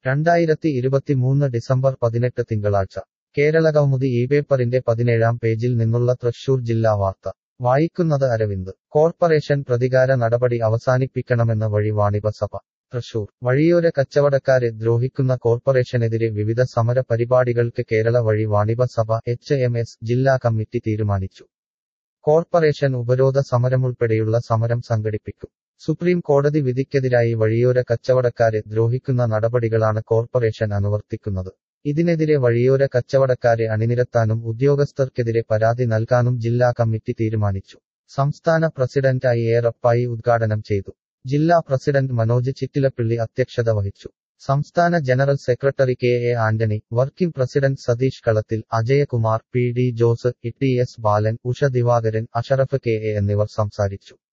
രണ്ടായിരത്തി ഇരുപത്തിമൂന്ന് ഡിസംബർ പതിനെട്ട് തിങ്കളാഴ്ച കേരളകൗമുദി ഈ പേപ്പറിന്റെ പതിനേഴാം പേജിൽ നിന്നുള്ള തൃശൂർ ജില്ലാ വാർത്ത വായിക്കുന്നത് അരവിന്ദ് കോർപ്പറേഷൻ പ്രതികാര നടപടി അവസാനിപ്പിക്കണമെന്ന് വഴി വാണിഭ സഭ തൃശൂർ വഴിയോര കച്ചവടക്കാരെ ദ്രോഹിക്കുന്ന കോർപ്പറേഷനെതിരെ വിവിധ സമര പരിപാടികൾക്ക് കേരള വഴി വാണിഭ സഭ എച്ച് എം എസ് ജില്ലാ കമ്മിറ്റി തീരുമാനിച്ചു കോർപ്പറേഷൻ ഉപരോധ സമരമുൾപ്പെടെയുള്ള സമരം സംഘടിപ്പിക്കും സുപ്രീം കോടതി വിധിക്കെതിരായി വഴിയോര കച്ചവടക്കാരെ ദ്രോഹിക്കുന്ന നടപടികളാണ് കോർപ്പറേഷൻ അനുവർത്തിക്കുന്നത് ഇതിനെതിരെ വഴിയോര കച്ചവടക്കാരെ അണിനിരത്താനും ഉദ്യോഗസ്ഥർക്കെതിരെ പരാതി നൽകാനും ജില്ലാ കമ്മിറ്റി തീരുമാനിച്ചു സംസ്ഥാന പ്രസിഡന്റായി എ റപ്പായി ഉദ്ഘാടനം ചെയ്തു ജില്ലാ പ്രസിഡന്റ് മനോജ് ചിറ്റിലപ്പിള്ളി അധ്യക്ഷത വഹിച്ചു സംസ്ഥാന general secretary K A Antony working president Satheesh Kalathil Ajayakumar P D Jose E T S Balan Usha Divakaran Ashraf K A എന്നിവർ സംസാരിച്ചു